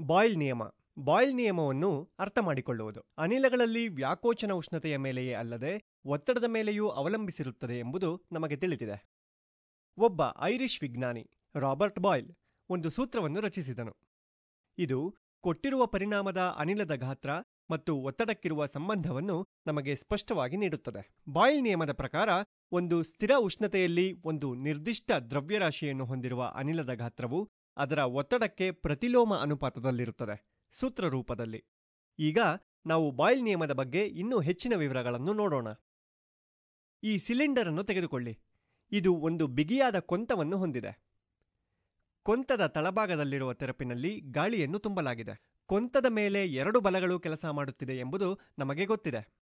boil ನಿಯಮ boil ನಿಯಮವನ್ನು ಅರ್ಥ ಮಾಡಿಕೊಳ್ಳುವುದು ಅನಿಲಗಳಲ್ಲಿ ವ್ಯಾಕೋಚನ ಉಷ್ಣತೆಯ ಮೇಲೆಯೇ ಅಲ್ಲದೆ ಒತ್ತಡದ ಮೇಲೆಯೂ ಅವಲಂಬಿಸಿರುತ್ತದೆ ಎಂಬುದು ನಮಗೆ ತಿಳಿದಿದೆ ಒಬ್ಬ ಐರಿಷ್ ವಿಜ್ಞಾನಿ ರಾಬರ್ಟ್ ಬಾಯ್ಲ್ ಒಂದು ಸೂತ್ರವನ್ನು ರಚಿಸಿದನು ಇದು ಕೊಟ್ಟಿರುವ ಪರಿಣಾಮದ ಅನಿಲದ ಗಾತ್ರ ಮತ್ತು ಒತ್ತಡಕ್ಕಿರುವ ಸಂಬಂಧವನ್ನು ನಮಗೆ ಸ್ಪಷ್ಟವಾಗಿ ನೀಡುತ್ತದೆ ಬಾಯ್ಲ್ ನಿಯಮದ ಪ್ರಕಾರ ಒಂದು ಸ್ಥಿರ ಉಷ್ಣತೆಯಲ್ಲಿ ಒಂದು ನಿರ್ದಿಷ್ಟ ದ್ರವ್ಯರಾಶಿಯನ್ನು ಹೊಂದಿರುವ ಅನಿಲದ ಗಾತ್ರವು ಅದರ ಒತ್ತಡಕ್ಕೆ ಪ್ರತಿಲೋಮ ಅನುಪಾತದಲ್ಲಿರುತ್ತದೆ ಸೂತ್ರ ರೂಪದಲ್ಲಿ ಈಗ ನಾವು ಬಾಯ್ಲ್ ನಿಯಮದ ಬಗ್ಗೆ ಇನ್ನೂ ಹೆಚ್ಚಿನ ವಿವರಗಳನ್ನು ನೋಡೋಣ ಈ ಸಿಲಿಂಡರ್ ಅನ್ನು ತೆಗೆದುಕೊಳ್ಳಿ ಇದು ಒಂದು ಬಿಗಿಯಾದ ಕೊಂತವನ್ನು ಹೊಂದಿದೆ ಕೊಂತದ ತಳಭಾಗದಲ್ಲಿರುವ ತೆರಪಿನಲ್ಲಿ ಗಾಳಿಯನ್ನು ತುಂಬಲಾಗಿದೆ ಕೊಂತದ ಮೇಲೆ ಎರಡು ಬಲಗಳು ಕೆಲಸ ಮಾಡುತ್ತಿದೆ ಎಂಬುದು ನಮಗೆ ಗೊತ್ತಿದೆ